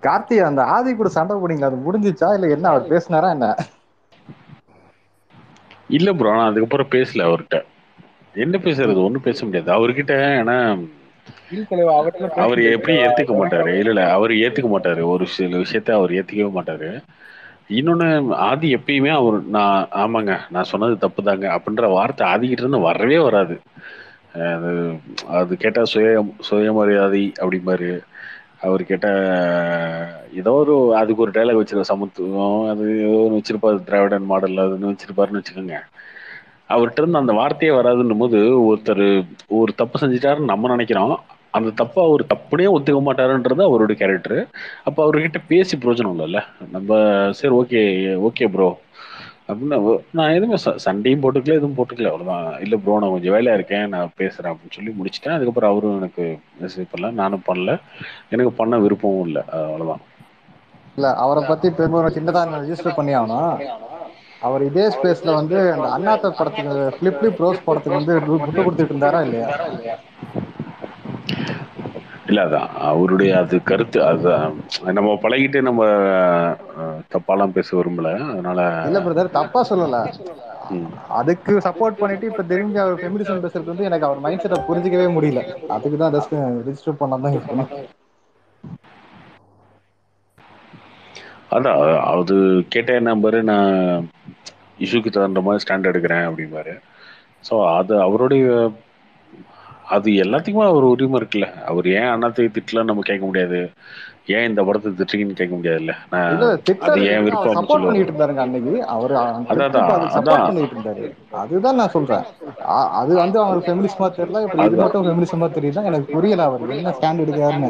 கார்த்தி அந்த ஆதி கூட சண்டை போனீங்களா அது முடிஞ்சிச்சா இல்ல என்ன அவர் பேசினாரா என்ன இல்ல ப்ரோ நான் அதுக்கப்புறம் பேசல அவர்கிட்ட என்ன பேசுறது ஒன்றும் பேச முடியாது அவர்கிட்ட ஏன்னா இல்ல தலைவா அவர்கிட்ட பேச அவர் முடியாது எப்படி ஏத்துக்க மாட்டாரு இல்ல இல்ல அவர் ஏத்துக்க மாட்டாரு ஒரு சில விஷயத்த அவர் ஏத்துக்கவே மாட்டாரு இன்னொன்னு ஆதி எப்பயுமே அவர் நான் ஆமாங்க நான் சொன்னது தப்பு தாங்க அப்படின்ற வார்த்தை ஆதிக்கிட்ட இருந்து வரவே வராது அது அது கேட்டா சுய சுயமரியாதை அப்படிம்பாரு அவர் கேட்ட ஏதோ ஒரு அதுக்கு ஒரு டைலாக் வச்சிருக்க சமத்துவம் அது ஏதோ ஒன்று வச்சிருப்பாரு திராவிடன் மாடல் அதுன்னு வச்சிருப்பாருன்னு வச்சுக்கோங்க அவர்கிட்ட இருந்து அந்த வார்த்தையே வராதுன்னும் போது ஒருத்தர் ஒரு தப்பு செஞ்சிட்டாருன்னு நம்ம நினைக்கிறோம் அந்த தப்பை அவர் தப்புனே ஒத்துக்க மாட்டாருன்றது அவருடைய கேரக்டர் அப்போ அவர்கிட்ட பேசி பிரயோஜனம் இல்லைல்ல நம்ம சரி ஓகே ஓகே ப்ரோ அப்படின்னு அவ- நான் எதுவுமே ச- சண்டையும் போட்டுக்கல எதுவும் போட்டுக்கல அவ்வளோதான் இல்லை ப்ரோ நான் கொஞ்சம் வேலையா இருக்கேன் நான் பேசுறேன் அப்படின்னு சொல்லி முடிச்சிட்டேன் அதுக்கப்புறம் அவரும் எனக்கு மெசேஜ் பண்ணல நானும் பண்ணல எனக்கு பண்ண விருப்பமும் இல்லை அவ்வளோதான் இல்ல அவரை பத்தி பெரும்பாலும் சின்னதா ரெஜிஸ்டர் பண்ணி ஆகணும் அவர் இதே ஸ்பேஸ்ல வந்து அந்த அண்ணாத்த படத்துக்கு பிளிப் பிளிப் ரோஸ் படத்துக்கு வந்து டு- முட்டு கொடுத்துட்டு இருந்தாரா இல்லையா இல்ல அதான் அவருடைய அது கருத்து அது நம்ம பழகிட்டு நம்ம அஹ், தப்பாலாம் பேச விரும்பல அதனால இல்ல பிரதர் தப்பா சொல்லல ம். அதுக்கு சப்போர்ட் பண்ணிட்டு இப்ப திரும்பி அவர் ஃபெமினிசம் பேசுறது வந்து எனக்கு அவர் மைண்ட் செட்டை புரிஞ்சிக்கவே முடியல அதுக்கு தான் ஜஸ்ட் ரெஜிஸ்டர் பண்ணலாம் தான் யூஸ் பண்ணேன் அதான் அது கேட்ட நம்பரு நான் இஷ்யூக்கு தகுந்த மாதிரி ஸ்டாண்ட் எடுக்கிறேன் அப்படிம்பாரு ஸோ அது அவருடைய அது எல்லாத்துக்குமே அவர் உரிமை இருக்குல்ல அவர் ஏன் அண்ணாத்தை திட்டலன்னு நம்ம கேட்க முடியாது ஏன் இந்த படத்தை திட்டுறீங்கன்னு கேட்க முடியாதுல்ல நான் இல்ல அது திட்டர் ஏன் விருப்பம் சப்போர்ட் சொல்லுவாரு பண்ணிட்டு இருந்தாருங்க அன்னைக்கு அவர் அதான், அதான், சப்போர்ட் அதான். பண்ணிட்டு இருந்தாரு அதுதான் நான் சொல்றேன் அ- அது வந்து அவர் ஃபெமினிசமா தெரியல இப்ப இது அதான். மட்டும் ஃபெமினிசமா தெரியுதா எனக்கு புரியல அவர் என்ன ஸ்டாண்ட் எடுக்காருன்னு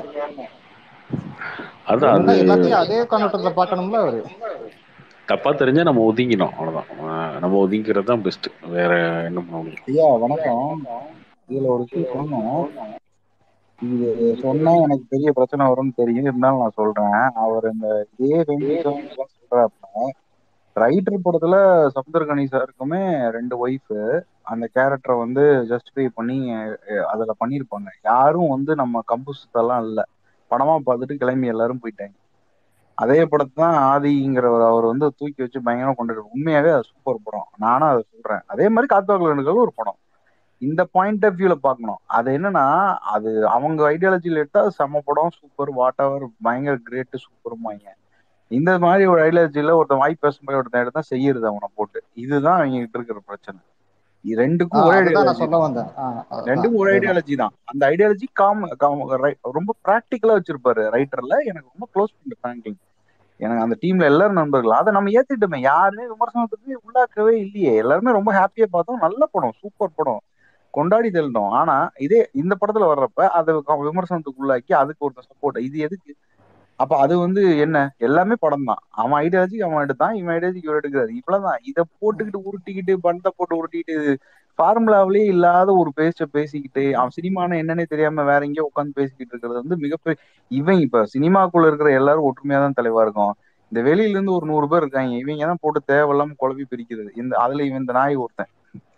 அதான் என்னன்னா அது எல்லாத்தையும் அதே கண்ணோட்டத்துல பார்க்கணும்ல அவரு தப்பா தெரிஞ்சா நம்ம ஒதுங்கினோம் அவ்வளவுதான் அஹ் நம்ம ஒதுங்கிக்கிறது தான் பெஸ்ட் வேற என்ன பண்ண முடியும் ஐயா வணக்கம் இதுல ஒரு விஷயம் சொல்லணும் இது சொன்னா எனக்கு பெரிய பிரச்சனை வரும்னு தெரியும் இருந்தாலும் நான் சொல்றேன் அவர் இந்த இதே ஃபெமினிசம் சொல்றப்ப ரைட்டர் படத்துல சமுத்திரகனி சாருக்குமே ரெண்டு ஒய்ஃப் அந்த கேரக்டரை வந்து ஜஸ்டிஃபை பண்ணி அஹ், அதுல பண்ணியிருப்பாங்க யாரும் வந்து நம்ம கம்புசத்தெல்லாம் இல்ல படமா பார்த்துட்டு கிளம்பி எல்லாரும் போயிட்டாங்க அதே படத்தை தான் ஆதிங்கிறவர் அவர் வந்து தூக்கி வச்சு பயங்கரமா கொண்டாடு உண்மையாவே அது சூப்பர் படம் நானும் அதை சொல்றேன் அதே மாதிரி காத்துவாக்கலனுக்கு ஒரு படம் இந்த பாயிண்ட் ஆஃப் வியூல பார்க்கணும் அது என்னன்னா அது அவங்க ஐடியாலஜியில் எடுத்தா செம படம் சூப்பர் வாட் எவர் பயங்கர கிரேட் சூப்பர்மாங்க இந்த மாதிரி ஒரு ஐடியாலஜில ஒருத்தன் வாய் பேசும்போது ஒருத்தன் எடுத்தா செய்யறது அவனை போட்டு இதுதான் அவங்க கிட்ட இருக்கிற பிரச்சனை இது ரெண்டுக்கும் ஒரே அதுதான் நான் ஐடியாலஜி சொல்ல வந்தேன் ஆ, அதுதான், ரெண்டுக்கும் ஒரு அதேதான். ஐடியாலஜி தான் அந்த ஐடியாலஜி காம் காம்- ரை- ரொம்ப ப்ராக்டிக்கலா வச்சிருப்பாரு ரைட்டர்ல எனக்கு ரொம்ப க்ளோஸ் ஃப்ரெண்ட் ஃப்ராங்க்லின் எனக்கு அந்த டீம்ல எல்லாரும் நண்பர்கள் அதை நம்ம ஏத்துக்கிட்டோமே யாருமே விமர்சனத்துக்கு உள்ளாக்கவே இல்லையே எல்லாருமே ரொம்ப ஹாப்பியா பார்த்தோம் நல்ல படம் சூப்பர் படம் கொண்டாடி தெளிட்டோம் ஆனா இதே இந்த படத்துல வர்றப்ப அதை க- விமர்சனத்துக்கு உள்ளாக்கி அதுக்கு ஒருத்தர் சப்போர்ட் இது எதுக்கு அப்ப அது வந்து என்ன எல்லாமே படம் தான் அவன் ஐடியாலஜி அவன் எடுத்தான் இவன் ஐடியாலஜி இவர் எடுக்கிறாரு இவ்வளவுதான் இதை போட்டுக்கிட்டு உருட்டிக்கிட்டு பணத்தை போட்டு உருட்டிக்கிட்டு ஃபார்முலாவிலே இல்லாத ஒரு பேச்ச பேசிக்கிட்டு அவன் சினிமான்னு என்னன்னே தெரியாம வேற எங்கேயோ உட்காந்து பேசிக்கிட்டு இருக்கிறது வந்து மிகப்பெரிய இவன் இப்ப சினிமாக்குள்ள இருக்கிற எல்லாரும் ஒற்றுமையா தான் தலைவா இருக்கும் இந்த வெளியில இருந்து ஒரு நூறு பேர் இருக்காங்க இவங்க தான் போட்டு தேவையில்லாம குழப்பி பிரிக்கிறது இந்த அதுல இவன் இந்த நாய் ஒருத்தன்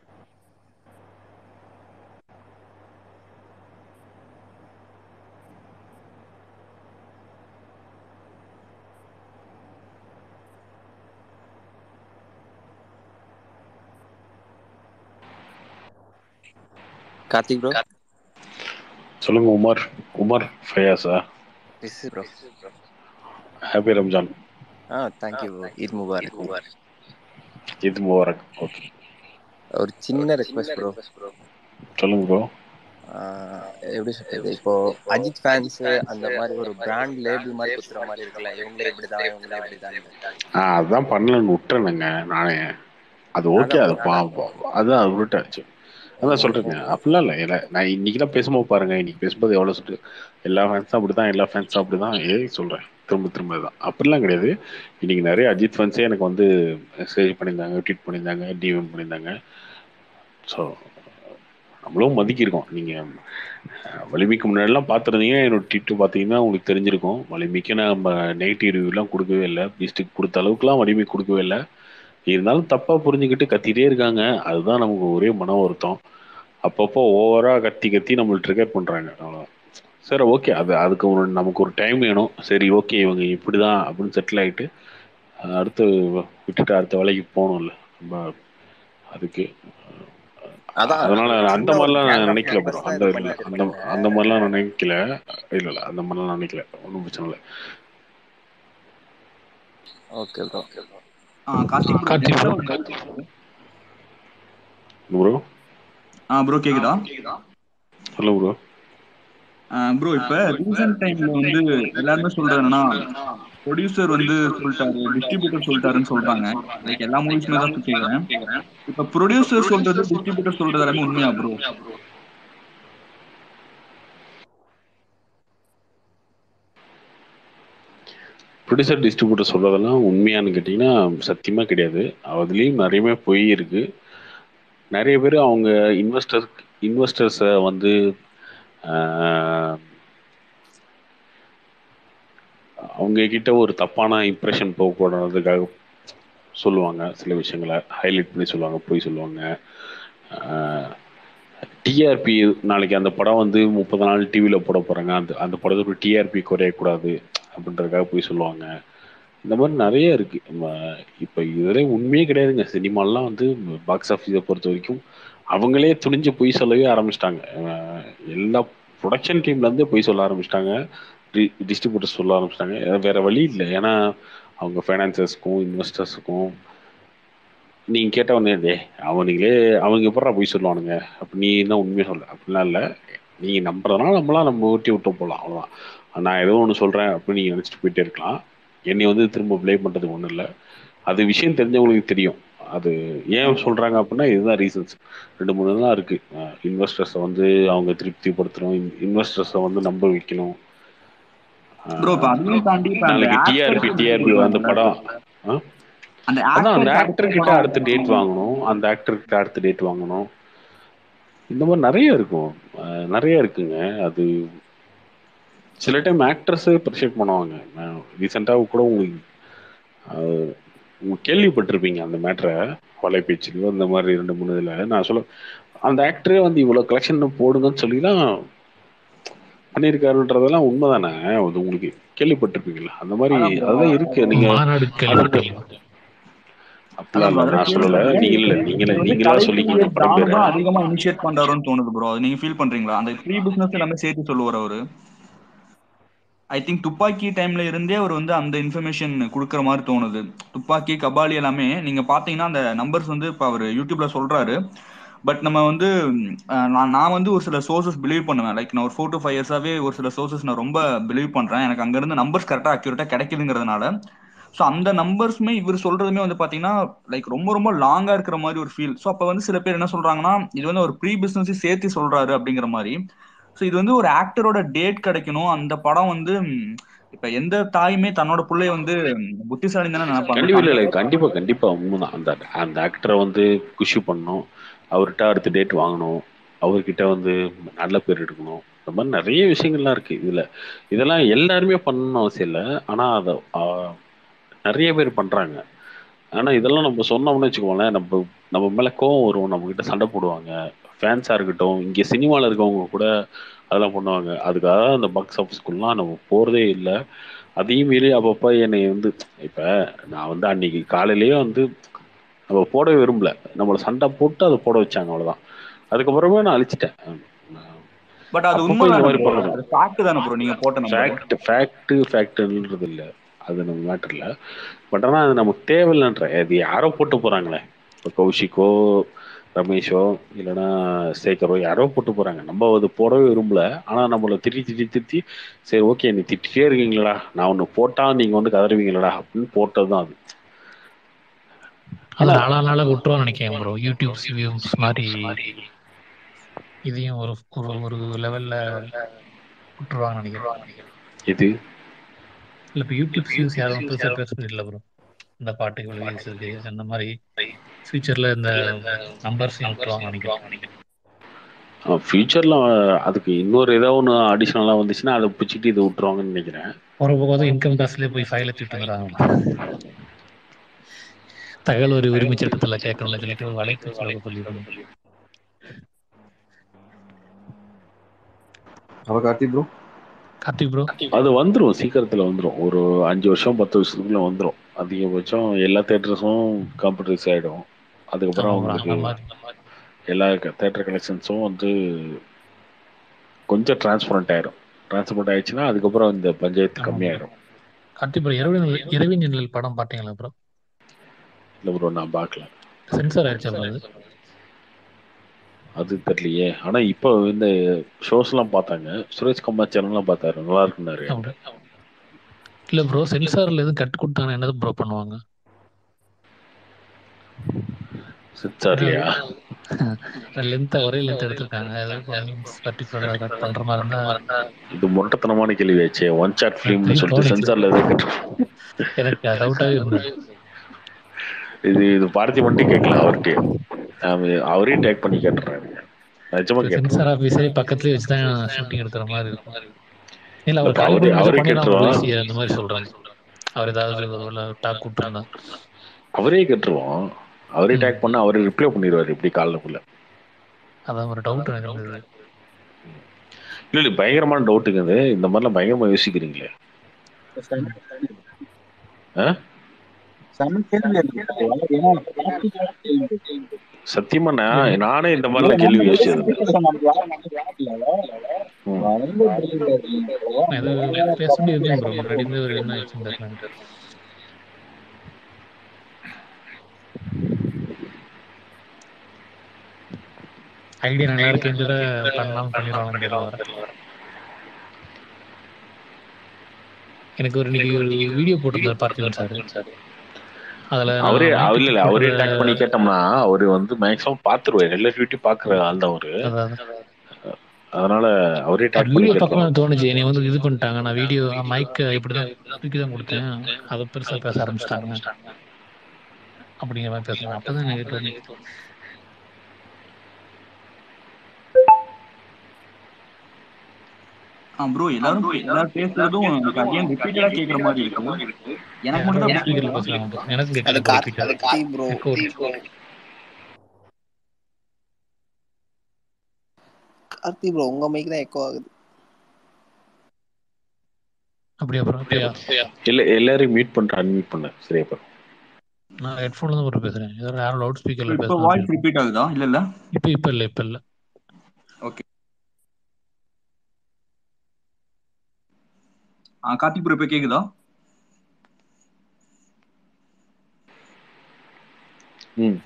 கார்த்திக் ப்ரோ சொல்லுங்க உமர் உமர் ஃபயாஸா yes bro happy Ramzan ah thank you bro Eid Mubarak இது முபாரக் ஓகே ஒரு சின்ன ரெக்வஸ்ட் ப்ரோ சொல்லுங்க ப்ரோ எப்படி சொல்றது இப்போ அஜித் ஃபேன்ஸ் அந்த மாதிரி ஒரு பிராண்ட் லேபிள் மாதிரி குத்துற மாதிரி இருக்குல்ல இவங்களே இப்படிதான் இவங்களே இப்படிதான் ஆ அதான் பண்ணலன்னு விட்டுறேனுங்க நானே அது ஓகே அது பா பா- அதான் அது விட்டாச்சு அதான் சொல்றேங்க அப்படிலாம் இல்லை இல்லை நான் இன்னைக்கு தான் பேசும்போது பாருங்க இன்னைக்கு பேசும்போது எவ்வளோ சொல்லிட்டு எல்லா ஃபேன்ஸும் அப்படிதான் எல்லா ஃபேன்ஸும் அப்படிதான் ஏ சொல்றேன் திரும்ப திரும்ப தான் அப்படிலாம் கிடையாது இன்னைக்கு நிறைய அஜித் ஃபேன்ஸே எனக்கு வந்து மெசேஜ் பண்ணியிருந்தாங்க ட்வீட் பண்ணியிருந்தாங்க டிஎம் பண்ணியிருந்தாங்க ஸோ நம்மளும் மதிக்கிருக்கோம் நீங்கள் வலிமைக்கு முன்னாடிலாம் பார்த்துருந்தீங்க என்னோட ட்வீட்டு பார்த்தீங்கன்னா உங்களுக்கு தெரிஞ்சிருக்கும் வலிமைக்கு நம்ம நெகட்டிவ் ரிவ்யூலாம் கொடுக்கவே இல்லை பீஸ்ட்டுக்கு கொடுத்த அளவுக்குலாம் வலிமை கொடுக்கவே இல்லை இருந்தாலும் தப்பாக புரிஞ்சுக்கிட்டு கத்திட்டே இருக்காங்க அதுதான் நமக்கு ஒரே மன வருத்தம் அப்பப்போ ஓவராக கத்தி கத்தி நம்மளை ட்ரிகர் பண்ணுறாங்க அவ்வளோ சரி ஓகே அது அதுக்கு ஒரு நமக்கு ஒரு டைம் வேணும் சரி ஓகே இவங்க இப்படிதான் அப்படின்னு செட்டில் ஆயிட்டு அஹ் அடுத்து விட்டுட்டு அடுத்த வேலைக்கு போகணும்ல நம்ம அதுக்கு அதான் அதனால ஒரு அந்த சின்ன ஒரு மாதிரிலாம் gang நான் of நினைக்கல members ப்ரோ தான் அந்த இதை இல்ல பண்ணிட்டு அந்த இருப்பாங்க அந்த மாதிரிலாம் நான் நினைக்கல இல்ல இல்ல அந்த மாதிரிலாம் நான் நினைக்கல ஒன்றும் பிரச்சனை இல்லை okay bro ah Karthik bro Karthik ஜென்ரலா bro. ஒரு doubt. ப்ரோ ஆ ப்ரோ கேக்குதா சொல்ல ப்ரோ ப்ரோ இப்ப ரீசெண்ட் டைம்ல வந்து எல்லாருமே சொல்றது என்னன்னா ப்ரொடியூசர் வந்து சொல்லிட்டாரு டிஸ்ட்ரிபியூட்டர் சொல்லிட்டாருன்னு சொல்றாங்க லைக் எல்லா மூவிஸ்மே தான் கேக்குறேன் இப்ப ப்ரொடியூசர் சொல்றது டிஸ்ட்ரிபியூட்டர் சொல்றது எல்லாமே உண்மையா ப்ரோ ப்ரொடியூசர் டிஸ்ட்ரிபியூட்டர் சொல்றதெல்லாம் உண்மையான்னு கேட்டிங்கன்னா சத்தியமா கிடையாது அதுலேயும் நிறையவே பொய் இருக்கு நிறைய பேர் அவங்க இன்வெஸ்டர் இன்வெஸ்டர்ஸை வந்து ஆஹ், அவங்க கிட்ட ஒரு தப்பான இம்ப்ரெஷன் போகக்கூடாதுக்காக சொல்லுவாங்க சில விஷயங்களை ஹைலைட் பண்ணி சொல்லுவாங்க பொய் சொல்லுவாங்க டிஆர்பி நாளைக்கு அந்த படம் வந்து முப்பது நாள் டிவியில் போட போகிறாங்க அந்த அந்த படத்தோட டிஆர்பி குறையக்கூடாது அப்படின்றதுக்காக போய் சொல்லுவாங்க இந்த மாதிரி நிறைய இருக்கு இப்போ இதுல உண்மையே கிடையாதுங்க சினிமாலாம் வந்து பாக்ஸ் ஆஃபீஸை பொறுத்த வரைக்கும் அவங்களே துணிஞ்சு பொய் சொல்லவே ஆரம்பிச்சிட்டாங்க எல்லா ப்ரொடக்ஷன் டீம்லேருந்து பொய் சொல்ல ஆரம்பிச்சிட்டாங்க டிஸ்ட்ரிபியூட்டர் சொல்ல ஆரம்பிச்சிட்டாங்க வேற வழி இல்லை ஏன்னா அவங்க ஃபைனான்சர்ஸ்க்கும் இன்வெஸ்டர்ஸுக்கும் நீங்கள் கேட்ட உடனே டே அவனுங்களே அவங்க எப்படா போய் சொல்லுவானுங்க அப்போ நீ தான் உண்மையை சொல்ல அப்படிலாம் இல்லை நீங்கள் நம்புறதுனால நம்மளாம் நம்ம ஊட்டி விட்டு போகலாம் அவ்வளோதான் நான் ஏதோ ஒன்று சொல்கிறேன் அப்படின்னு நீங்கள் நினச்சிட்டு போயிட்டே இருக்கலாம் என்னை வந்து திரும்ப ப்ளே பண்ணுறதுக்கு ஒன்றும் இல்லை அது விஷயம் தெரிஞ்சவங்களுக்கு தெரியும் அது ஏன் சொல்கிறாங்க அப்படின்னா இதுதான் ரீசன்ஸ் ரெண்டு மூணு தான் இருக்குது இன்வெஸ்டர்ஸை வந்து அவங்க திருப்திப்படுத்தணும் இன்வெஸ்டர்ஸை வந்து நம்ப வைக்கணும் ப்ரோ இப்ப அதையும் தாண்டி இப்ப அந்த நாளைக்கு டிஆர்பி டிஆர்பி அந்த படம் ஆ? அந்த அதான் அந்த actor ஆக்டர் கிட்ட அடுத்த டேட் வாங்கணும் அந்த ஆக்டர் கிட்ட அடுத்த டேட் வாங்கணும் இந்த மாதிரி நிறைய இருக்கும் அஹ் நிறைய இருக்குங்க அது சில டைம் ஆக்டர்ஸே ப்ரெஷர் பண்ணுவாங்க ரீசெண்டாக கூட உங்களுக்கு அஹ், உங்க கேள்விப்பட்டிருப்பீங்க அந்த மேட்ரை வலைபேச்சிலையோ இந்த மாதிரி ரெண்டு மூணு இதில் நான் சொல்ல அந்த ஆக்டரே வந்து இவ்வளோ கலெக்ஷன் போடுங்கன்னு சொல்லி தான் பண்ணியிருக்காருன்றதெல்லாம் உண்மைதானே அது உங்களுக்கு கேள்விப்பட்டிருப்பீங்களா அந்த மாதிரி அதான் bro. அதெல்லாம் இருக்கு நீங்க மாநாடு கேள்விப்பட்டிருக்கீங்களா? அப்படிலாம் இல்லை நான் சொல்லல நீங்களே நீங்களே நீங்களா சொல்லிக்கிங்க அப்புறம் தானு பேரு தான் அதிகமா இனிஷியேட் பண்றாருன்னு தோணுது ப்ரோ அது நீங்க ஃபீல் பண்றீங்களா அந்த ப்ரீ பிசினஸ் எல்லாமே சேர்த்து சொல்லுவார் அவரு ஐ திங்க் துப்பாக்கி டைம்ல இருந்தே அவர் வந்து அந்த இன்ஃபர்மேஷன் கொடுக்குற மாதிரி தோணுது துப்பாக்கி கபாலி எல்லாமே நீங்க பாத்தீங்கன்னா அந்த நம்பர்ஸ் வந்து இப்ப அவர் யூடியூப்ல சொல்றாரு பட் நம்ம வந்து அஹ், நான் நான் வந்து ஒரு சில சோர்சஸ் பிலீவ் பண்ணுவேன் லைக் நான் ஒரு ஃபோர் டு ஃபைவ் இயர்ஸாவே ஒரு சில சோர்சஸ் நான் ரொம்ப பிலீவ் பண்றேன் எனக்கு அங்க இருந்து நம்பர்ஸ் கரெக்டா அக்யூரேட்டா கிடைக்குதுங்கிறதுனால ஸோ அந்த நம்பர்ஸுமே இவர் சொல்றதுமே வந்து பாத்தீங்கன்னா லைக் ரொம்ப ரொம்ப லாங்கா இருக்கிற மாதிரி ஒரு ஃபீல் ஸோ அப்ப வந்து சில பேர் என்ன சொல்றாங்கன்னா இது வந்து ஒரு ப்ரீ பிசினஸ் சேர்த்து சொல்றாரு அப்படிங்கிற மாதிரி ஸோ இது வந்து ஒரு ஆக்டரோட டேட் கிடைக்கணும் அந்த படம் வந்து ம், இப்ப எந்த தாயுமே தன்னோட பிள்ளைய வந்து புத்திசாலி தானே கண்டிப்பா இல்ல இல்ல நினைப்பாங்க கண்டிப்பா கண்டிப்பா உண்மைதான் அந்த அந்த ஆக்டரை வந்து குஷி பண்ணணும் அவர்கிட்ட அடுத்த டேட் வாங்கணும் அவர்கிட்ட வந்து நல்ல பேர் எடுக்கணும் இந்த மாதிரி நிறைய விஷயங்கள்லாம் இருக்கு இதுல இதெல்லாம் எல்லாருமே பண்ணணும்னு அவசியம் இல்லை ஆனா அதை ஆஹ், நிறைய பேர் பண்றாங்க ஆனா இதெல்லாம் நம்ம சொன்னோம்னு வச்சுக்கோங்களேன் நம்ம நம்ம மேல கோவம் வரும் நம்ம கிட்ட சண்டை போடுவாங்க ஃபேன்ஸா இருக்கட்டும் இங்க சினிமால இருக்கவங்க கூட அதெல்லாம் பண்ணுவாங்க அதுக்காக அந்த பாக்ஸ் ஆஃபீஸ்க்குலாம் நம்ம போறதே இல்லை அதையும் மீறி அப்பப்போ என்னை வந்து இப்ப நான் வந்து அன்னைக்கு காலையிலேயே வந்து நம்ம போட விரும்பல நம்மள சண்டை போட்டு அதை போட வச்சாங்க அவ்வளவுதான் அதுக்கப்புறமே நான் அழிச்சிட்டேன் பட் அது அப்பப்போ உண்மை இந்த தானே மாதிரி ப்ரோ பண்ணணும் அது ஃபேக்ட் தானே ப்ரோ நீங்க போட்ட நம்பர் ஃபேக்ட் ஃபேக்ட் ஃபேக்ட்ன்றது இல்லை அது நம்ம மேட்டர் இல்லை பட் ஆனால் அது நமக்கு தேவையில்லைன்ற அது யாரோ போட்டு போறாங்களே இப்போ கௌஷிக்கோ ரமேஷோ இல்லைன்னா சேகரோ யாரோ போட்டு போறாங்க நம்ம அது போடவே விரும்பல ஆனா நம்மள திட்டி திட்டி திட்டி சரி ஓகே நீ திட்டிட்டே இருக்கீங்களா நான் ஒன்று போட்டா நீங்க வந்து கதறுவீங்களடா அப்படின்னு போட்டது தான் அது அது நாளா நாளா விட்டுருவான்னு நினைக்கிறேன் ப்ரோ யூடியூப் வியூஸ் மாதிரி இதையும் ஒரு ஒரு ஒரு லெவல்ல விட்டுருவாங்கன்னு நினைக்கிறேன் இது இல்ல இப்ப யூடியூப் வியூஸ் யாரும் பெருசா பேசுறது இல்ல ப்ரோ இந்த பாட்டுக்கு இவ்வளவு views இருக்கு அந்த மாதிரி ஃபியூச்சர்ல இந்த நம்பர்ஸையும் விட்டுருவாங்க நினைக்கிறேன் ஃபியூச்சர்ல அதுக்கு இன்னொரு ஏதோ ஒன்று அடிஷ்னலாக வந்துச்சுன்னா அதை பிடிச்சிட்டு இதை விட்டுருவாங்கன்னு நினைக்கிறேன் போற போக இன்கம் டாக்ஸ்லயே போய் ஃபைல தூக்கிட்டு தகவல் ஒரு உரிமை சட்டத்துல கேட்கணும்னு சொல்லிட்டு வலைக்கு சொல்ல சொல்லிடுவோம் அப்ப கார்த்தி ப்ரோ கார்த்திக் ப்ரோ அது வந்துரும் சீக்கிரத்துல வந்துரும் ஒரு அஞ்சு வருஷம் பத்து வருஷத்துக்குள்ள வந்துரும் அதிகபட்சம் எல்லா தேட்டர்ஸும் கம்ப்யூட்டரைஸ் ஆயிடும் அதுக்கப்புறம் ஆமா bro, உங்களுக்கு அந்த மாதிரி எல்லா தேட்டர் கலெக்ஷன்ஸும் வந்து கொஞ்சம் டிரான்ஸ்பரண்ட் ஆயிடும் டிரான்ஸ்பரண்ட் ஆயிடுச்சுன்னா அதுக்கப்புறம் இந்த பஞ்சாயத்து ஆமா. கம்மியாயிடும் கார்த்திக் ப்ரோ இரவு நிழல் இரவி நிழல் படம் பார்த்தீங்களா ப்ரோ இல்லை ப்ரோ நான் பார்க்கல சென்சார் ஆயிடுச்சா ப்ரோ அது அது தெரியலையே ஆனா இப்போ இந்த ஷோஸ்லாம் பார்த்தாங்க சுரேஷ் கம்மா சேனல்லாம் பார்த்தாரு நல்லா இருக்குனாரு அப்படி இல்ல ப்ரோ சென்சார்ல எதுவும் கட்டு கொடுத்தாங்கன்னா என்னது ப்ரோ பண்ணுவாங்க சித்தார்லையா லென்த்தா ஒரே லென்த் எடுத்திருக்காங்க பர்டிகுலரா கட் பண்ற மாதிரி இருந்தா இது முரட்டத்தனமான கேள்வி ஆச்சே ஒன் ஷாட் ஃபிலிம்னு எனக்கு சொல்லிட்டு தோணுச்சு. சென்சார்ல எதுக்கு எனக்கு டவுட்டாவே இருந்தது இது இது பாரதி மட்டும் கேட்கல அவர்கிட்ட அவ- அவரே டேக் பண்ணி கேட்டுறாரு நிஜமா கேட்டுறேன் சென்சார் ஆபீஸரே பக்கத்துலயே வச்சுதான் ஷூட்டிங் எடுக்கிற மாதிரி இருக்கும் இல்ல அவர் அப்ப அவரே- கால் அவரே பண்ணி கேட்டுருவா. ஈஸியா அந்த மாதிரி சொல்றாங்க அவர் ஏதாவது டாக் கூப்பிட்டுருந்தா அவரே கேட்டுருவோம் அவரே டேக் பண்ண அவரே ரிப்ளை பண்ணிடுவாரு இப்படி காலக்குள்ள அதான் ஒரு டவுட் எனக்கு இருந்தது இல்ல இல்ல பயங்கரமான டவுட்டுங்க இது இந்த மாதிரிலாம் பயங்கரமா யோசிக்கிறீங்களே ஆ? செம கேள்வி இருக்கு. ஏன்னா practical கேள்வி. சத்தியமா நான் நானே இந்த மாதிரிலாம் கேள்வி யோசிச்சது இல்ல. ம். நான் ஏதோ பேசிட்டு இருக்கேன் ப்ரோ முன்னாடி இருந்து ஒரு என்ன ஆச்சுன்னு தெரியல ஐடியா நல்லா இருக்குன்னு சொல்ல பண்ணலாம் பண்ணிடுவாங்க தெரியல எனக்கு ஒரு இன்னைக்கு ஒரு வீடியோ போட்டிருந்தார் பார்த்திபன் சார் அதுல நான் அவரே மைக்கு இல்ல இல்ல அவரே போட்டத- டேக் பண்ணி கேட்டோம்னா அவரு வந்து மேக்ஸிமம் பாத்துருவாரு எல்லா டியூட்டி பாக்குற ஆள் தான் அவரு அதான் அதனால அவரே டேக் பண்ணி வீடியோ கேட்டோம் பக்கம் தோணுச்சு என்னை வந்து இது பண்ணிட்டாங்க நான் வீடியோ மைக் இப்படிதான் தூக்கி தான் கொடுத்தேன் அதை பெருசா பேச ஆரம்பிச்சிட்டாங்க அப்படிங்கிற மாதிரி பேசுறாங்க அப்பதான் எனக்கு தோணுச்சு ப்ரோ எல்லாரும் எல்லாரும் பேசுறதும் எனக்கு அகைன் ரிப்பீட்டடா கேக்குற மாதிரி இருக்கு எனக்கு மட்டும் தான் ஸ்பீக்கர்ல பேசுறாங்க bro. எனக்கு அது கேட்கல கார்த்தி repeat ஆ. அது கார்த்தி ப்ரோ Echo வருது. கார்த்தி ப்ரோ உங்க மைக் தான் எக்கோ ஆகுது அப்படியா ப்ரோ அப்படியா இல்ல எல்லாரையும் மீட் பண்ணிட்டு அன்மீட் பண்ண சரியா பாரு நான் ஹெட்ஃபோன்ல தான் போட்டு பேசுறேன் ஏதோ யாரும் லவுட் ஸ்பீக்கர்ல இப்ப பேசுறேன் வாய்ஸ் ரிப்பீட் ஆகுதா இல்ல இல்ல இப்போ இப்போ இல்ல இப்போ இல்ல ஓகே கார்த்திக் ப்ரோ இப்ப கேக்குதா ம்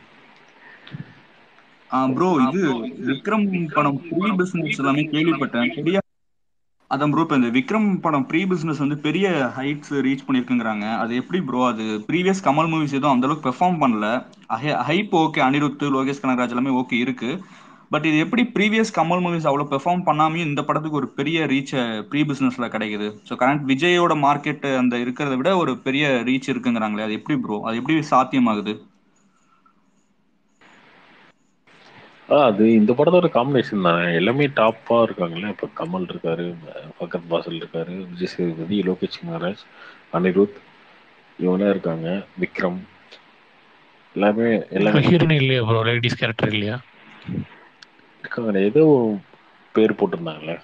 ப்ரோ இது விக்ரம் படம் ப்ரீ பிசினஸ் எல்லாமே கேள்விப்பட்டேன் பெரிய அதான் ப்ரோ இப்போ இந்த விக்ரம் படம் ப்ரீ பிசினஸ் வந்து பெரிய ஹைட்ஸ் ரீச் பண்ணியிருக்குங்கிறாங்க அது எப்படி ப்ரோ அது ப்ரீவியஸ் கமல் மூவிஸ் எதுவும் அந்த அளவுக்கு பெர்ஃபார்ம் பண்ணல ஹைப் ஓகே அனிருத் லோகேஷ் கனகராஜ் எல்லாமே ஓகே இருக்கு பட் இது எப்படி ப்ரீவியஸ் கமல் மூவிஸ் அவ்வளோ பெர்ஃபார்ம் பண்ணாமையும் இந்த படத்துக்கு ஒரு பெரிய ரீச் ப்ரீ பிசினஸ்ல கிடைக்குது ஸோ கரண்ட் விஜயோட மார்க்கெட் அந்த இருக்கிறத விட ஒரு பெரிய ரீச் இருக்குங்கிறாங்களே அது எப்படி ப்ரோ அது எப்படி சாத்தியமாகுது ஆ அது இந்த படத்தோட காம்பினேஷன் தானே எல்லாமே டாப்பா இருக்காங்கல்ல இப்ப கமல் இருக்காரு பக்கத் பாசல் இருக்காரு விஜய் சேதுபதி லோகேஷ் கனகராஜ் அனிருத் இவங்களாம் இருக்காங்க விக்ரம் எல்லாமே எல்லாமே ஹீரோயின் இல்லையா ப்ரோ லேடிஸ் கேரக்டர் இல்லையா இருக்காங்க ஏதோ பேர் போட்டிருந்தாங்கல்ல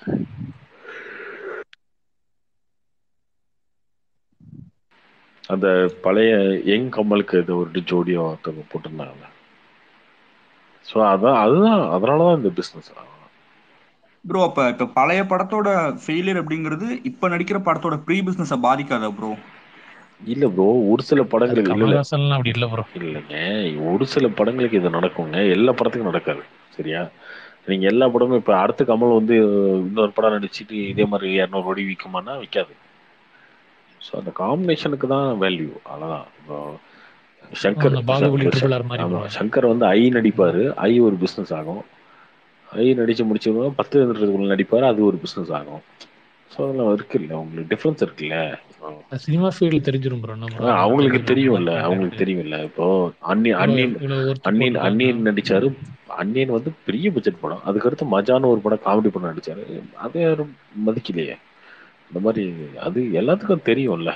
அந்த பழைய யங் கமலுக்கு ஏதோ ஒரு ஜோடியோ ஒருத்தவங்க போட்டிருந்தாங்கல்ல ஸோ அதான் அதுதான் அதனால தான் இந்த பிஸ்னஸ் ப்ரோ அப்ப இப்ப பழைய படத்தோட ஃபெயிலியர் அப்படிங்கிறது இப்ப நடிக்கிற படத்தோட ப்ரீ பிசினஸ பாதிக்காதா ப்ரோ இல்ல ப்ரோ ஒரு சில அது படங்களுக்கு இல்ல இல்ல கமல்ஹாசன்லாம் அப்படி இல்ல ப்ரோ இல்லைங்க ஒரு சில படங்களுக்கு இது நடக்குங்க எல்லா படத்துக்கும் நடக்காது சரியா நீங்க எல்லா படமும் இப்ப அடுத்த கமல் வந்து இன்னொரு படம் நடிச்சிட்டு இதே மாதிரி இரநூறு கோடி விற்குமானா விற்காது ஸோ அந்த காம்பினேஷனுக்கு தான் வேல்யூ அவ்வளோதான் இப்போ சங்கர் அந்த பாகுபலி சங்கர் ட்ரிபிள் ஆர் மாதிரி ஆமா bro. சங்கர் வந்து ஐ நடிப்பாரு ஐ ஒரு பிஸ்னஸ் ஆகும் ஐ நடிச்சு முடிச்சவங்க பத்து இருநூறுக்குள்ள நடிப்பாரு அது ஒரு பிஸ்னஸ் ஆகும் ஸோ அதெல்லாம் இருக்குல்ல உங்களுக்கு டிஃப்ரென்ஸ் இருக்குல்ல சினிமா ஃபீல்டு தெரிஞ்சிரும் ப்ரோ நம்ம ஆ, அவங்களுக்கு தெரியும்ல அவங்களுக்கு தெரியும்ல இப்போ அன்னி அன்னியன் அன்னியன் அன்னியன் நடிச்சாரு அன்னியன் வந்து பெரிய பட்ஜெட் படம் அதுக்கடுத்து மஜான்னு ஒரு படம் காமெடி படம் நடிச்சாரு அதை யாரும் மதிக்கலையே இந்த மாதிரி அது எல்லாத்துக்கும் தெரியும்ல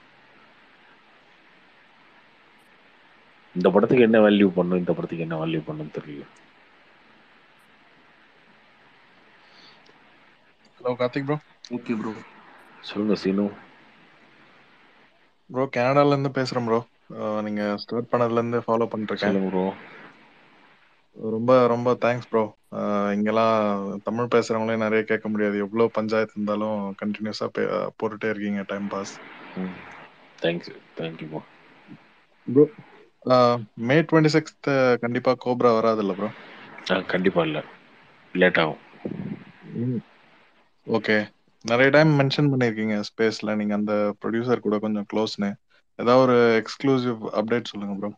இந்த படத்துக்கு என்ன வேல்யூ பண்ணும் இந்த படத்துக்கு என்ன வேல்யூ பண்ணும் தெரியும் hello Karthik bro okay bro சொல்லுங்க சீனு ப்ரோ கனடால இருந்து பேசுறேன் ப்ரோ நீங்க ஸ்டார்ட் பண்ணதுல இருந்து ஃபாலோ பண்ணிட்டு இருக்கேன் சொல்லுங்க ப்ரோ ரொம்ப ரொம்ப தேங்க்ஸ் ப்ரோ இங்கெல்லாம் தமிழ் பேசுறவங்களே நிறைய கேட்க முடியாது எவ்வளவு பஞ்சாயத்து இருந்தாலும் கண்டினியூஸா போட்டுட்டே இருக்கீங்க time pass thanks thank you bro bro May twenty sixth கண்டிப்பா கோப்ரா வராதுல்ல ப்ரோ கண்டிப்பா இல்ல லேட் ஆகும் ஓகே நிறைய டைம் மென்ஷன் பண்ணிருக்கீங்க ஸ்பேஸ்ல நீங்க அந்த ப்ரொடியூசர் கூட கொஞ்சம் க்ளோஸ்னு ஏதாவது ஒரு எக்ஸ்க்ளூசிவ் அப்டேட் சொல்லுங்க ப்ரோ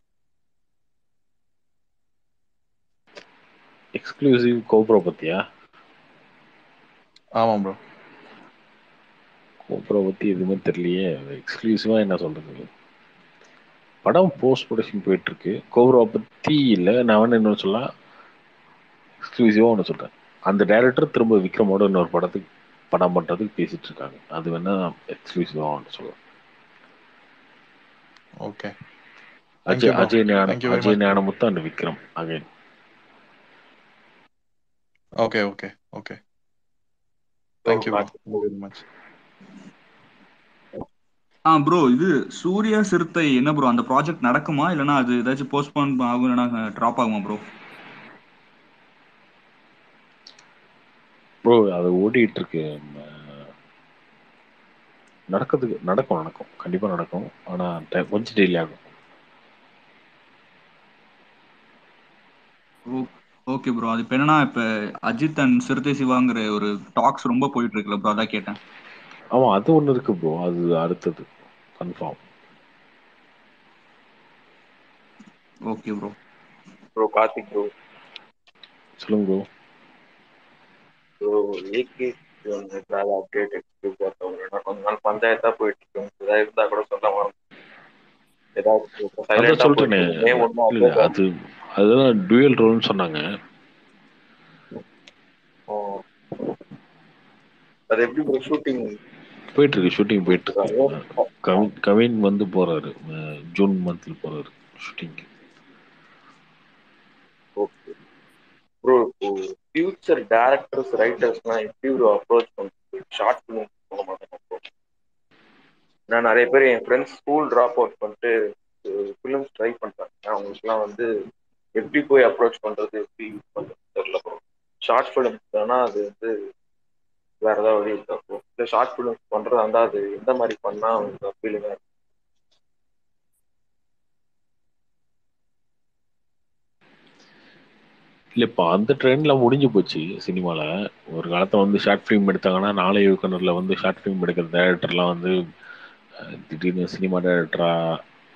எக்ஸ்க்ளூசிவ் கோப்ரோ பத்தியா ஆமா ப்ரோ கோப்ரோ பத்தி எதுவுமே தெரியலையே எக்ஸ்க்ளூசிவா என்ன சொல்றது படம் போஸ்ட் ப்ரொடக்ஷன் போயிட்டு இருக்கு கோப்ரோ பத்தி இல்ல நான் வந்து என்ன சொல்லலாம் எக்ஸ்க்ளூசிவா ஒன்று சொல்றேன் அந்த டைரக்டர் திரும்ப விக்ரமோட இன்னொரு படத்துக்கு படம் பண்றதுக்கு பேசிட்டு இருக்காங்க அது வேணா எக்ஸ்க்ளூசிவா ஒன்று சொல்லுவேன் okay Ajay Ajay Gnanam Ajay Gnanamuthu and Vikram again okay okay okay thank you very much ah bro இது சூர்யா சிறுத்தை என்ன ப்ரோ அந்த ப்ராஜெக்ட் நடக்குமா இல்லைன்னா அது ஏதாச்சும் போஸ்ட்போன் ஆகும் இல்லைன்னா ட்ராப் ஆகுமா ப்ரோ ப்ரோ அது ஓடிட்டு இருக்கு நடக்கிறதுக்கு நடக்கும் நடக்கும் கண்டிப்பா நடக்கும் ஆனா கொஞ்சம் டிலே ஆகும் ஓகே ப்ரோ அது இப்போ என்னன்னா இப்போ அஜித் அண்ட் சிறுத்தை சிவாங்கிற ஒரு டாக்ஸ் ரொம்ப போயிட்டு இருக்குல்ல ப்ரோ அதான் கேட்டேன் ஆமா அது ஒன்று இருக்கு ப்ரோ அது அடுத்தது confirm okay bro bro Karthik bro சொல்லுங்க bro bro AK travel update கொஞ்ச நாள் பஞ்சாயத்தா போயிட்டு இருக்கு ஏதாவது இருந்தா கூட சொல்ல அதான் சொல்றேனே இல்ல அது அதுதான் டுயல் ரோல்னு சொன்னாங்க அது எப்படி ப்ரோ ஷூட்டிங் போயிட்டு இருக்கு ஷூட்டிங் போயிட்டு இருக்கு கவின் கவின் வந்து போறாரு ஜூன் மந்த்ல போறாரு ஷூட்டிங்க்கு ஓகே ப்ரோ இப்போ ஃபியூச்சர் டேரக்டர்ஸ் ரைட்டர்ஸ்லாம் எப்படி ப்ரோ அப்ரோச் பண்ணுறது ஷார்ட் ஃபிலிம் போக மாட்டாங்க ப்ரோ நான் நிறைய பேர் என் ஃப்ரெண்ட்ஸ் ஸ்கூல் ட்ராப் அவுட் பண்ணிட்டு ஃபிலிம்ஸ் ட்ரை பண்ணுறாங்க அவங்களுக்குலாம் வந்து எப்படி போய் அப்ரோச் பண்ணுறது எப்படி பண்ணுறது தெரியல ப்ரோ ஷார்ட் ஃபிலிம்ஸ் தானா அது வந்து வேற ஏதாவது வழி இருக்கா ப்ரோ இல்லை ஷார்ட் ஃபிலிம்ஸ் பண்ணுறதா இருந்தால் அது எந்த மாதிரி பண்ணால் உங்களுக்கு ஃபீலிங்காக இருக்கும் இல்லை இப்போ அந்த ட்ரெண்ட்லாம் முடிஞ்சு போச்சு சினிமாவில் ஒரு காலத்தில் வந்து ஷார்ட் ஃபிலிம் எடுத்தாங்கன்னா நாளை இயக்குனரில் வந்து ஷார்ட் ஃபிலிம் எடுக்கிற டேரக்டர்லாம் வந்து திடீர்னு சினிமா டேரக்டராக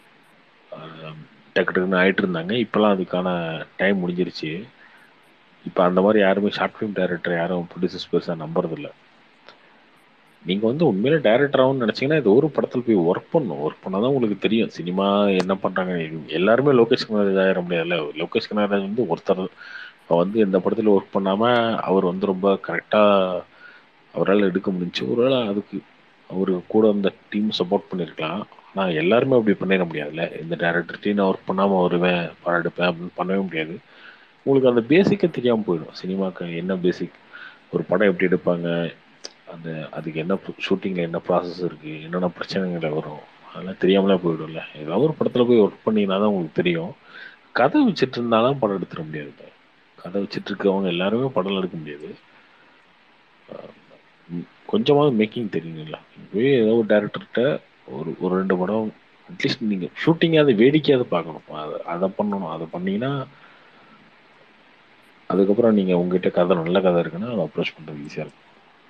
டக்கு டக்குன்னு ஆகிட்டு இருந்தாங்க இப்போலாம் அதுக்கான டைம் முடிஞ்சிருச்சு இப்போ அந்த மாதிரி யாருமே ஷார்ட் ஃபிலிம் டைரக்டர் யாரும் ப்ரொடியூசர்ஸ் பெருசாக நம்புறதில்ல நீங்கள் வந்து உண்மையிலே டைரக்டராகவும் நினச்சிங்கன்னா இது ஒரு படத்தில் போய் ஒர்க் பண்ணணும் ஒர்க் பண்ணால் தான் உங்களுக்கு தெரியும் சினிமா என்ன பண்ணுறாங்க எல்லாருமே லோகேஷ் கனகராஜ் ஆயிட முடியாதுல்ல லோகேஷ் கனகராஜ் வந்து ஒருத்தர் வந்து எந்த படத்தில் ஒர்க் பண்ணாமல் அவர் வந்து ரொம்ப கரெக்டாக அவரால் எடுக்க முடிஞ்சு ஒருவேளை அதுக்கு அவரு கூட அந்த டீம் சப்போர்ட் பண்ணியிருக்கலாம் ஆனால் எல்லாருமே அப்படி பண்ணிட முடியாதுல்ல இந்த டேரக்டர் டீம் ஒர்க் பண்ணாமல் வருவேன் படம் எடுப்பேன் அப்படின்னு பண்ணவே முடியாது உங்களுக்கு அந்த பேசிக்கே தெரியாமல் போயிடும் சினிமாக்கு என்ன பேசிக் ஒரு படம் எப்படி எடுப்பாங்க அந்த அதுக்கு என்ன ஷூட்டிங்கில் என்ன ப்ராசஸ் இருக்குது என்னென்ன பிரச்சனைகள் வரும் அதெல்லாம் தெரியாமலே போயிடும்ல ஏதாவது ஒரு படத்தில் போய் ஒர்க் பண்ணிங்கன்னா தான் உங்களுக்கு தெரியும் கதை வச்சுட்டு இருந்தாலும் படம் எடுத்துட முடியாது கதை வச்சுட்டு இருக்கவங்க எல்லாருமே படம் எடுக்க முடியாது கொஞ்சமாவது மேக்கிங் தெரியுங்களா இப்போயே ஏதோ ஒரு டேரக்டர்கிட்ட ஒரு ஒரு ரெண்டு படம் அட்லீஸ்ட் நீங்கள் ஷூட்டிங்காவது வேடிக்கையாவது பார்க்கணும் அதை அதை பண்ணணும் அதை பண்ணீங்கன்னா அதுக்கப்புறம் நீங்கள் உங்ககிட்ட கதை நல்ல கதை இருக்குன்னா அதை அப்ரோச் பண்ணுறது ஈஸியாக இருக்கும்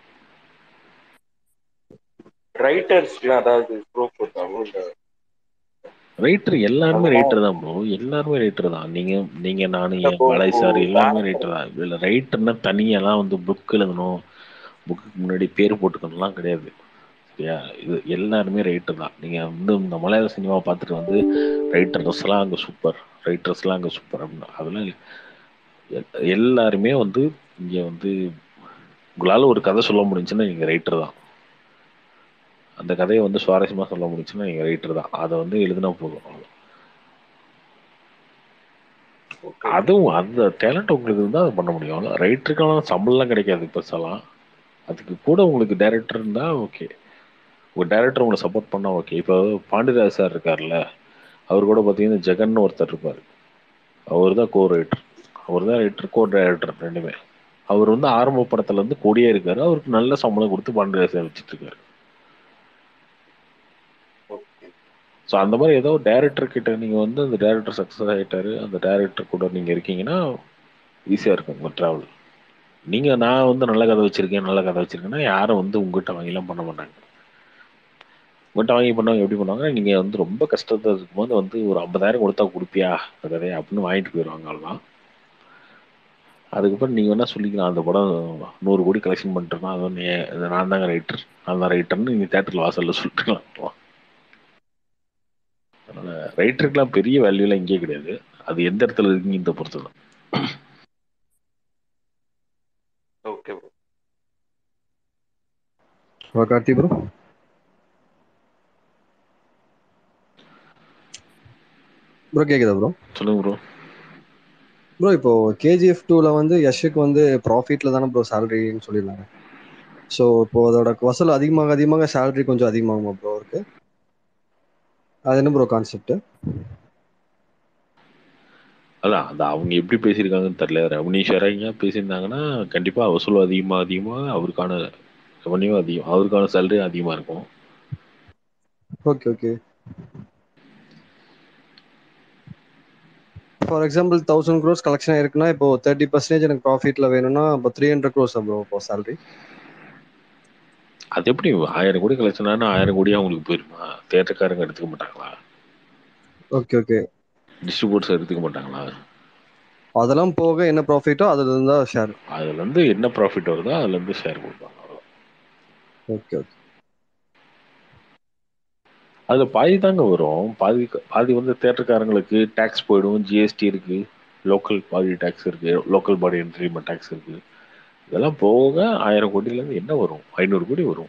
ரைட்டர்ஸ்க்குலாம் அதாவது ப்ரூஃப் இருக்காங்களோ இல்லை ரைட்டர் எல்லாருமே ரைட்டர் தான் ப்ரோ எல்லாருமே ரைட்டர் தான் நீங்க நீங்க நானு பாலாஜி சார் எல்லாருமே ரைட்டர் தான் இதுல ரைட்டர்னா தனியெல்லாம் வந்து புக் எழுதணும் புக்கு முன்னாடி பேர் போட்டுக்கணும்லாம் கிடையாது சரியா இது எல்லாருமே ரைட்டர் தான் நீங்க வந்து இந்த மலையாள சினிமா பார்த்துட்டு வந்து ரைட்டர்ஸ் எல்லாம் அங்கே சூப்பர் ரைட்டர்ஸ் எல்லாம் அங்கே சூப்பர் அப்படின்னு அதெல்லாம் எல்லாருமே வந்து இங்க வந்து உங்களால ஒரு கதை சொல்ல முடிஞ்சுன்னா நீங்க ரைட்டர் தான் அந்த கதையை வந்து சுவாரஸ்யமா சொல்ல முடிச்சுன்னா நீங்க ரைட்டர் தான் அதை வந்து எழுதினா போதும் அதுவும் அந்த டேலண்ட் உங்களுக்கு இருந்தால் அதை பண்ண முடியும் ரைட்டருக்கான சம்பளம்லாம் கிடைக்காது பெருசாலாம் அதுக்கு கூட உங்களுக்கு டைரக்டர் இருந்தால் ஓகே ஒரு டேரக்டர் உங்களை சப்போர்ட் பண்ணா ஓகே இப்போ பாண்டியராஜ் சார் இருக்கார்ல அவர் கூட பார்த்தீங்கன்னா ஜெகன் ஒருத்தர் இருப்பார் அவர் தான் கோ ரைட்டர் அவர் தான் ரைட்டர் கோ டைரக்டர் ரெண்டுமே அவர் வந்து ஆரம்ப படத்துல இருந்து கொடியே இருக்காரு அவருக்கு நல்ல சம்பளம் கொடுத்து பாண்டியராஜ் சார் வச்சுட்டு இருக்காரு ஓகே ஸோ அந்த மாதிரி ஏதோ டேரக்டர் கிட்ட நீங்க வந்து அந்த டேரக்டர் சக்ஸஸ் ஆகிட்டாரு அந்த டேரக்டர் கூட நீங்க இருக்கீங்கன்னா ஈஸியா இருக்கும் உங்க ட்ராவல் நீங்க நான் வந்து நல்ல கதை வச்சிருக்கேன் நல்ல கதை வச்சிருக்கேன்னா யாரும் வந்து உங்ககிட்ட வாங்கிலாம் பண்ண மாட்டாங்க உங்கள்கிட்ட வாங்கி பண்ணவங்க எப்படி பண்ணுவாங்க நீங்க வந்து ரொம்ப கஷ்டத்தை இருக்கும்போது வந்து ஒரு ஐம்பதாயிரம் கொடுத்தா கொடுப்பியா அந்த கதையை அப்படின்னு வாங்கிட்டு போயிடுவாங்க அவ்வளோதான் அதுக்கப்புறம் நீங்க வேணா சொல்லிக்கலாம் அந்த படம் நூறு கோடி கலெக்ஷன் பண்ணிட்டுருக்கோம் அது வந்து ஏன் இது நான் தாங்க ரைட்டர் நான் தான் ரைட்டர்னு நீங்க தேட்டரில் வாசல்ல சொல்லிட்டுலாம் அதனால ரைட்டருக்குலாம் பெரிய வேல்யூலாம் இங்கே கிடையாது அது எந்த இடத்துல இருக்குங்க இந்த பொறுத்து தான் okay bro bro Karthi bro bro கேக்குதா ப்ரோ சொல்லுங்க ப்ரோ ப்ரோ இப்போ கேஜிஎஃப் டூல வந்து யஷுக்கு வந்து ப்ராஃபிட்ல தானே ப்ரோ சேலரின்னு சொல்லியிருந்தாங்க ஸோ இப்போ அதோட வசூல் அதிகமாக அதிகமாக சேலரி கொஞ்சம் அதிகமாகுமா ப்ரோ அவருக்கு அது என்ன ப்ரோ கான்செப்ட் அதான் அது அவங்க எப்படி பேசியிருக்காங்கன்னு தெரியல ரவனி ஷரங்க பேசியிருந்தாங்கன்னா கண்டிப்பா வசூல் அதிகமாக அதிகமாக அவருக்கான ரெவன்யூ அதிகம் அவருக்கான சேலரி அதிகமா இருக்கும் okay okay for example thousand gross collection ஆயிருக்குன்னா இப்போ தேர்ட்டி பர்சன்டேஜ் எனக்கு ப்ராஃபிட்ல வேணும்னா இப்போ த்ரீ ஹண்ட்ரட் க்ரோஸ் ப்ரோ இப்போ சேலரி அது எப்படி ஆயிரம் கோடி கலெக்ஷன் ஆனா ஆயிரம் கோடியா அவங்களுக்கு போயிருமா தேட்டருக்காரங்க எடுத்துக்க மாட்டாங்களா ஓகே ஓகே டிஸ்ட்ரிபியூட்டர்ஸ் எடுத்துக்க மாட்டாங்களா அதெல்லாம் போக என்ன ப்ராஃபிட்டோ அதுல இருந்தா ஷேர் அதுல இருந்து என்ன ப்ராஃபிட் வருதோ அதுல இருந்து ஷேர் கொடுப்பாங்க அவ்வளவுதான். ஓகே ஓகே அதுல பாதி தாங்க வரும் பாதி பாதி வந்து தேட்டருக்காரங்களுக்கு டேக்ஸ் போயிடும் ஜிஎஸ்டி இருக்கு லோக்கல் பாடி டேக்ஸ் இருக்கு லோக்கல் பாடி என்ட்ரிமெண்ட் டேக்ஸ் இருக்கு இதெல்லாம் போக ஆயிரம் கோடியில இருந்து என்ன வரும் ஐநூறு கோடி வரும்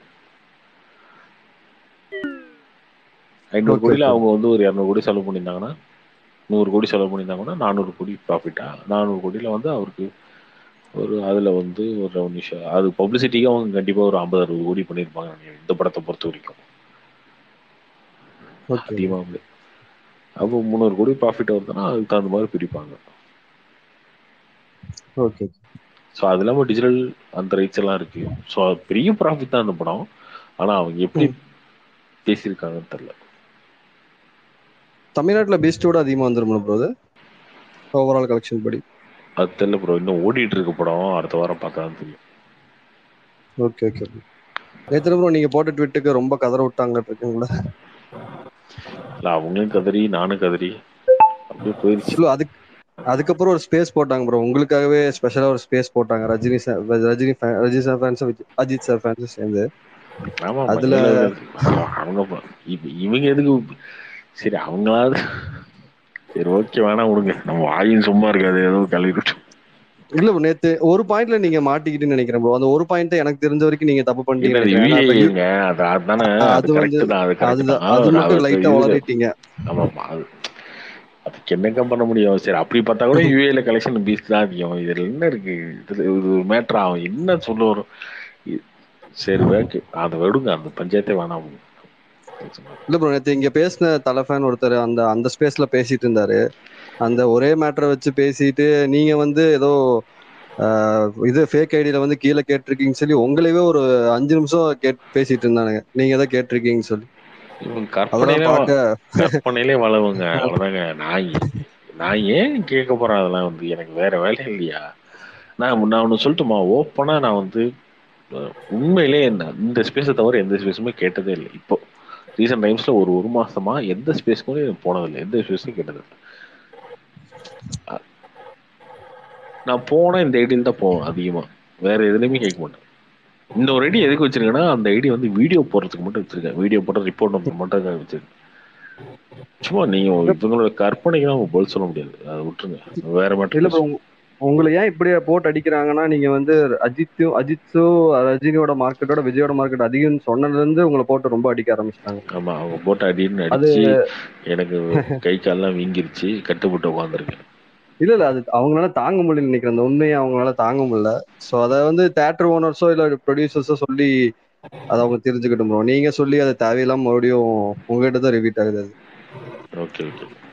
ஐநூறு Okay, கோடியில okay. அவங்க வந்து ஒரு இரநூறு கோடி செலவு பண்ணியிருந்தாங்கன்னா நூறு கோடி செலவு பண்ணியிருந்தாங்கன்னா நானூறு கோடி ப்ராஃபிட்டா நானூறு கோடியில வந்து அவருக்கு ஒரு அதுல வந்து ஒரு ரெவன்யூ ஷேர் அது பப்ளிசிட்டிக்கு அவங்க கண்டிப்பா ஒரு ஐம்பது அறுபது கோடி பண்ணியிருப்பாங்க நினைக்கிறேன் இந்த படத்தை பொறுத்த வரைக்கும் ஓகே அதிகமாக வந்து அப்போ முந்நூறு கோடி ப்ராஃபிட் வருதுன்னா அதுக்கு தகுந்த மாதிரி பிரிப்பாங்க ஓகே ஸோ அது இல்லாமல் டிஜிட்டல் அந்த ரைட்ஸ் எல்லாம் இருக்கு ஸோ பெரிய ப்ராஃபிட் தான் அந்த படம் ஆனா அவங்க எப்படி ம். பேசியிருக்காங்கன்னு தெரியல தமிழ்நாட்டுல பீஸ்டோட அதிகமா வந்துரும் ப்ரோ அது ஓவரால் கலெக்ஷன் படி அது தெரியல ப்ரோ இன்னும் ஓடிட்டு இருக்க படம் அடுத்த வாரம் பார்த்தா தான் தெரியும் ஓகே ஓகே நேற்று ப்ரோ நீங்க போட்ட ட்விட்டுக்கு ரொம்ப கதற விட்டாங்களே இருக்குங்களா இல்லை அவங்களும் கதறி நானும் கதறி அப்படியே போயிருச்சு இல்ல அதுக்கு அதுக்கப்புறம் ஒரு ஸ்பேஸ் போட்டாங்க ப்ரோ உங்களுக்காகவே ஸ்பெஷலா ஒரு ஸ்பேஸ் போட்டாங்க Rajini sir Rajini fan- Rajini sir fans Ajith sir fans சேர்ந்து ஆமா அதுல- அவங்க ப- இப்ப இவங்க எதுக்கு சரி அவங்களாவது சரி ஓகே வேணாம் விடுங்க நம்ம வாயும் சும்மா இருக்காது ஏதோ கழுவிட்டு இல்ல bro, நேத்து ஒரு பாயிண்ட்ல நீங்க மாட்டிக்கிட்டுன்னு நினைக்கிறேன் ப்ரோ அந்த ஒரு பாயிண்ட் எனக்கு தெரிஞ்ச வரைக்கும் நீங்க தப்பு இல்ல அது பண்ணிட்டீங்க UAE-ங்க, அது அதானே அது அது வந்து- கரெக்ட் தான் அது கரெக்ட் அதுதான் தான் அது அது மட்டும் அது லைட்டா இது- வளரிட்டீங்க ஆமாமா அது அதுக்கு என்னங்க பண்ண முடியும் சரி அப்படி பார்த்தா கூட யூஏல கலெக்ஷன் பீஸ் தான் அதிகம் இதுல என்ன இருக்கு இதுல இது ஒரு மேட்ரு ஆகும் என்ன சொல்ல வரும் இ- சரி ஓகே அதை விடுங்க அந்த பஞ்சாயத்தே வேணாம் இல்ல ப்ரோ நேத்து இங்க பேசின தலை ஃபேன் ஒருத்தர் அந்த அந்த ஸ்பேஸ்ல பேசிட்டு இருந்தாரு அந்த ஒரே மேட்டரை வச்சு பேசிட்டு நீங்க வந்து ஏதோ ஆஹ், இது ஃபேக் ஐடியில வந்து கீழே கேட்டிருக்கீங்கன்னு சொல்லி உங்களையவே ஒரு அஞ்சு நிமிஷம் கேட் பேசிட்டு இருந்தானுங்க நீங்க எதை கேட்டிருக்கீங்கன்னு சொல்லி இவங்க அதெல்லாம் கற்பனையிலே பார்க்க கற்பனையிலே வளவுங்க அவ்வளவுதாங்க நான் ஏ- நான் ஏன் கேட்க போறேன் அதெல்லாம் வந்து எனக்கு வேற வேலை இல்லையா நான் நான் ஒன்று சொல்லட்டுமா ஓப்பனா நான் வந்து அஹ், உண்மையிலே என்ன இந்த ஸ்பேஸை தவிர எந்த ஸ்பேஸுமே கேட்டதே இல்லை இப்போ ரீசெண்ட் டைம்ஸ்ல ஒரு ஒரு மாசமா எந்த ஸ்பேஸ்க்கும் எனக்கு போனதில்லை எந்த ஸ்பேஸும் கேட்டதில்லை அஹ், நான் போனா இந்த ஐடியில் தான் போவேன் அதிகமா வேற எதுலையுமே கேட்க மாட்டேன் இந்த ஒரு ஐடி எதுக்கு வச்சிருக்கேன்னா அந்த ஐடி வந்து வீடியோ போடுறதுக்கு மட்டும் வச்சிருக்கேன் வீடியோ போட ரிப்போர்ட் நம்பர் மட்டும் தான் வச்சிருக்கேன் சும்மா நீங்க இவங்களோட கற்பனைக்கு அவங்க பதில் சொல்ல முடியாது அதை விட்டுருங்க வேற இல்ல மட்டும் ப்ரோ உங்களை ஏன் இப்படி போட்டு அடிக்கிறாங்கன்னா நீங்க வந்து அஜித்தும் அஜித்தும் ரஜினியோட மார்க்கெட்டோட விஜயோட மார்க்கெட் அதிகம்னு சொன்னதுல இருந்து உங்களை போட்டு ரொம்ப அடிக்க ஆரம்பிச்சிட்டாங்க ஆமா அவங்க போட்டு அடின்னு அது- அடிச்சு எனக்கு கை கால்லாம் வீங்கிருச்சு கட்டுப்பட்டு உட்காந்துருக்கேன் இல்ல இல்ல அது அவங்களால தாங்க முடியல நினைக்கிறேன் அந்த உண்மையை அவங்களால தாங்க முடியல சோ அத வந்து தேட்டர் ஓனர்ஸோ இல்ல ப்ரொடியூசர்ஸோ சொல்லி அதை அவங்க தெரிஞ்சுக்கிட்டும் ப்ரோ நீங்க சொல்லி அது தேவையில்லாம மறுபடியும் உங்ககிட்ட தான் ரிப்பீட் ஆகுது அது ஓகே ஓகே